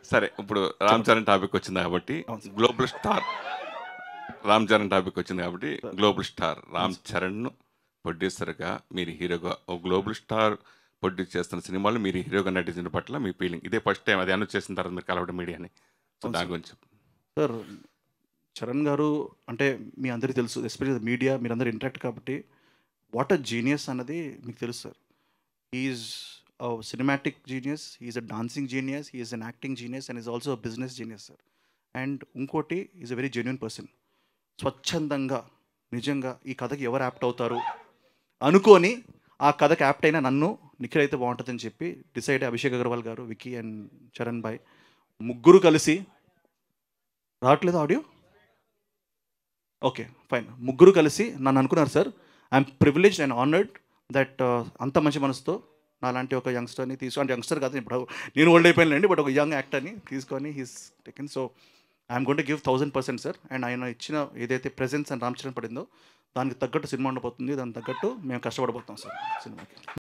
సరే ఇప్పుడు రామ్ చరణ్ టాపిక్ వచ్చింది కాబట్టి అవును sir. Global star Ram Charan topic వచ్చింది కాబట్టి గ్లోబల్ స్టార్ రామ్ చరణ్ను ప్రొడ్యూసర్గా మీరు హీరోగా ఓ గ్లోబల్ స్టార్ ప్రొడ్యూస్ చేస్తున్న సినిమాలు మీరు హీరోగా నటించిన పట్ల మీ ఫీలింగ్ ఇదే ఫస్ట్ టైం అది అనౌన్స్ చేసిన తర్వాత మీరు కలవడం మీడియాని సో అవును దాని సార్. గురించి చెప్పు. సార్ చరణ్ గారు అంటే మీ అందరికీ తెలుసు ఎస్పెషల్లీ మీడియా మీరందరూ ఇంటరాక్ట్ కాబట్టి వాట్ అ జీనియస్ అన్నది మీకు తెలుసు sir is cinematic genius is a dancing genius is an acting genius and is also a business genius sir and ఇంకోటి is a very genuine person స్వచ్ఛందంగా నిజంగా ఈ కథకి ఎవరు యాప్ట్ అవుతారు అనుకొని ఆ కథకి యాప్ట్ అయిన నన్ను నిఖిల్ అయితే బాగుంటుందని చెప్పి డిసైడ్ అభిషేక్ అగర్వాల్ గారు విక్కీ అండ్ చరణ్ భాయ్ ముగ్గురు కలిసి రావట్లేదు ఆడియో ఓకే ఫైన్ ముగ్గురు కలిసి నన్ను అనుకున్నారు sir I'm privilege and honoured that అంత మంచి మనసుతో నాలాంటి ఒక యంగ్స్టర్ని తీసుకు అంటే యంగ్స్టర్ కాదు ఇప్పుడు నేను ఓల్డ్ అయిపోయానండి బట్ ఒక యంగ్ యాక్టర్ని తీసుకొని he's taken so I'm gonna give thousand percent sir and ఆయన ఇచ్చిన ఏదైతే ప్రెజెన్స్ అండ్ రామ్ చరణ్ పడిందో దానికి తగ్గట్టు సినిమా ఉండబోతుంది దానికి తగ్గట్టు మేము కష్టపడబోతాం సార్ సినిమాకి